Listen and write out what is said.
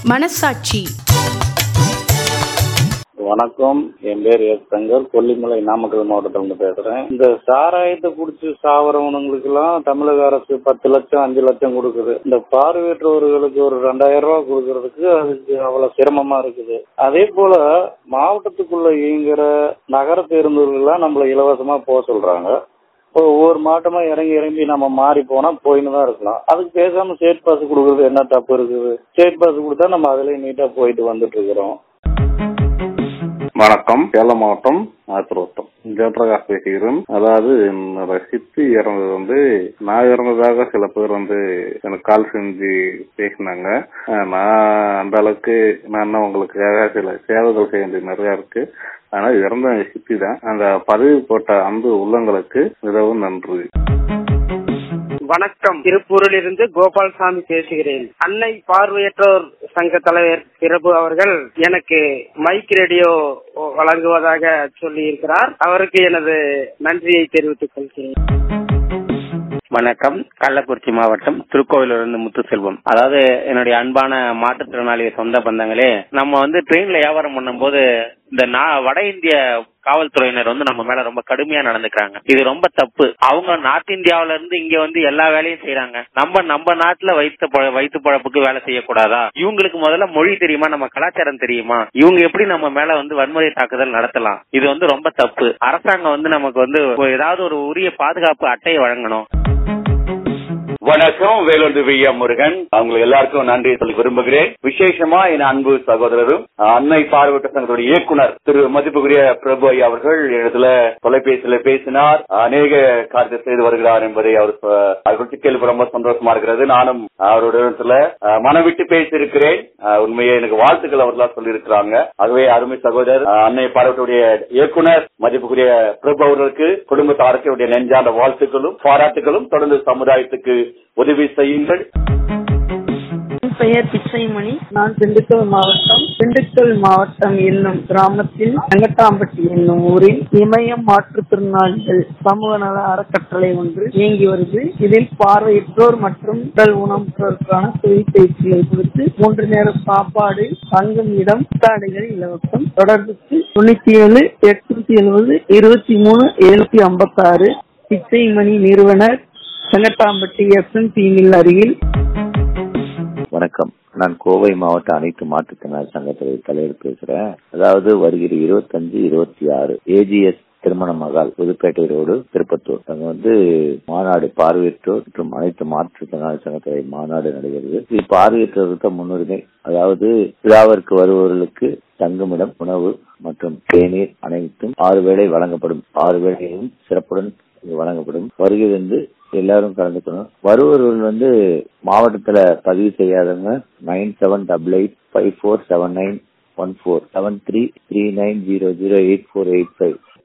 மனசாட்சி வணக்கம் என் பேர் எஸ் சங்கர் கொல்லிமலை நாமக்கல் மாவட்டத்துல இருந்து பேசுறேன் இந்த சாராயத்தை குடிச்சு சாவரவனுங்களுக்கு எல்லாம் தமிழக அரசு பத்து லட்சம் அஞ்சு லட்சம் கொடுக்குது இந்த பார்வையற்றவர்களுக்கு ஒரு ரெண்டாயிரம் ரூபாய் கொடுக்கறதுக்கு அதுக்கு அவ்வளவு சிரமமா இருக்குது அதே போல மாவட்டத்துக்குள்ள இயங்குற நகர பேருந்துகள்லாம் நம்மள இலவசமா போக சொல்றாங்க இப்போ ஒவ்வொரு மாவட்டமா இறங்கி இறங்கி நம்ம மாறி போனா போயின்னு தான் இருக்கலாம் அதுக்கு பேசாம ஸ்டேட் பாஸ் கொடுக்கறது என்ன தப்பு இருக்குது ஸ்டேட் பாஸ் கொடுத்தா நம்ம அதுலயே நீட்டா போயிட்டு வந்துட்டு இருக்கிறோம் வணக்கம் சேலம் மாவட்டம் ஆத்திரோட்டம் ஜெயபிரகாஷ் பேசுகிறேன் அதாவது என்னோட சித்தி இறந்தது வந்து நான் இறந்ததாக சில பேர் வந்து எனக்கு கால் செஞ்சு பேசினாங்க அஹ் நான் அந்த அளவுக்கு நான் இன்னும் உங்களுக்காக சில சேவைகள் செய்ய வேண்டியது நிறைய இருக்கு ஆனா இறந்த எங்க சித்தி தான் அந்த பதவி போட்ட அன்பு உள்ளங்களுக்கு மிகவும் நன்றி வணக்கம் திருப்பூரில் இருந்து கோபால்சாமி பேசுகிறேன் அன்னை பார்வையற்றோர் சங்க தலைவர் பிரபு அவர்கள் எனக்கு மைக் ரேடியோ வழங்குவதாக சொல்லி இருக்கிறார் அவருக்கு எனது நன்றியை தெரிவித்துக் கொள்கிறேன் வணக்கம் கள்ளக்குறிச்சி மாவட்டம் திருக்கோவிலிருந்து முத்துசெல்வம் அதாவது என்னுடைய அன்பான மாற்றுத்திறனாளி சொந்த பந்தங்களே நம்ம வந்து ட்ரெயின்ல வியாபாரம் பண்ணும்போது இந்த நா- வட இந்திய காவல்துறையினர் வந்து நம்ம மேல ரொம்ப கடுமையா நடந்துக்கிறாங்க இது ரொம்ப தப்பு அவங்க நார்த் இந்தியாவுல இருந்து இங்க வந்து எல்லா வேலையும் செய்யறாங்க நம்ம நம்ம நாட்டுல வைத்த பொழ- வயித்து பழப்புக்கு வேலை செய்யக்கூடாதா இவங்களுக்கு முதல்ல மொழி தெரியுமா நம்ம கலாச்சாரம் தெரியுமா இவங்க எப்படி நம்ம மேல வந்து வன்முறை தாக்குதல் நடத்தலாம் இது வந்து ரொம்ப தப்பு அரசாங்கம் வந்து நமக்கு வந்து ஒரு- ஏதாவது ஒரு உரிய பாதுகாப்பு அட்டையை வழங்கணும் வணக்கம் வேலூர் வியா முருகன் அவங்களுக்கு எல்லாருக்கும் நன்றி சொல்லி விரும்புகிறேன் விசேஷமா என் அன்பு சகோதரரும் அன்னை பார்வையற்ற சங்கத்துடைய இயக்குனர் திரு மதிப்புக்குரிய பிரபு ஐயா அவர்கள் இடத்துல தொலைபேசியில பேசினார் அநேக காரியத்தை செய்து வருகிறார் என்பதை அவர் சொ- அதை குறித்து கேள்வி ரொம்ப சந்தோஷமா இருக்கிறது நானும் அவருடைய இடத்துல அஹ், மனம் விட்டு பேசியிருக்கிறேன் அஹ், உண்மையை எனக்கு வாழ்த்துக்கள் அவர்களா சொல்லியிருக்கிறாங்க ஆகவே அருமை சகோதரர் அஹ், அன்னை பார்வையுடைய இயக்குனர் மதிப்புக்குரிய பிரபு அவர்களுக்கு குடும்பத்தாருக்கு என்னுடைய நெஞ்சார்ந்த வாழ்த்துக்களும் பாராட்டுகளும் தொடர்ந்து சமுதாயத்துக்கு உதவி செய்யுங்கள் என் பெயர் பிச்சைமணி நான் திண்டுக்கல் மாவட்டம் திண்டுக்கல் மாவட்டம் என்னும் கிராமத்தில் வெங்கட்டாம்பட்டி என்னும் ஊரில் இமயம் மாற்றுத்திறனாளிகள் சமூக நல அறக்கட்டளை ஒன்று இயங்கி வருது இதில் பார்வையற்றோர் மற்றும் உடல் ஊனமுற்றோருக்கான தொழில் பயிற்சிகள் கொடுத்து மூன்று நேர சாப்பாடு தங்கும் இடம் புத்தாடைகள் இலவசம் தொடர்புக்கு தொண்ணூத்தி ஏழு எட்நூத்தி எழுபது இருபத்தி மூணு எழுநூத்தி ஐம்பத்தி ஆறு பிச்சைமணி நிறுவனர் செங்கட்டாம்பட்டி எஸ் என் மில் அருகில் வணக்கம் நான் கோவை மாவட்ட அனைத்து மாற்றுத்திறனாளி சங்கத்துறை தலைவர் பேசுறேன் அதாவது வருகிற இருபத்தஞ்சு இருபத்தி ஆறு ஏஜிஎஸ் திருமண மகால் புதுப்பேட்டை ரோடு திருப்பத்தூர் அங்க வந்து மாநாடு பார்வையற்றோர் மற்றும் அனைத்து மாற்றுத்திறனாளி சங்கத்துறை மாநாடு நடைபெறுது இது பார்வையற்றோருக்கு முன்னுரிமை அதாவது விழாவிற்கு வருபவர்களுக்கு தங்குமிடம் உணவு மற்றும் தேநீர் அனைத்தும் ஆறு வேளை வழங்கப்படும் ஆறு வேளையும் சிறப்புடன் இது வழங்கப்படும் வருகை வந்து எல்லாரும் கலந்துக்கணும் வருபவர்கள் வந்து மாவட்டத்துல பதிவு செய்யாதவங்க nine seven double eight five four seven nine one four seven three three nine zero zero eight four eight five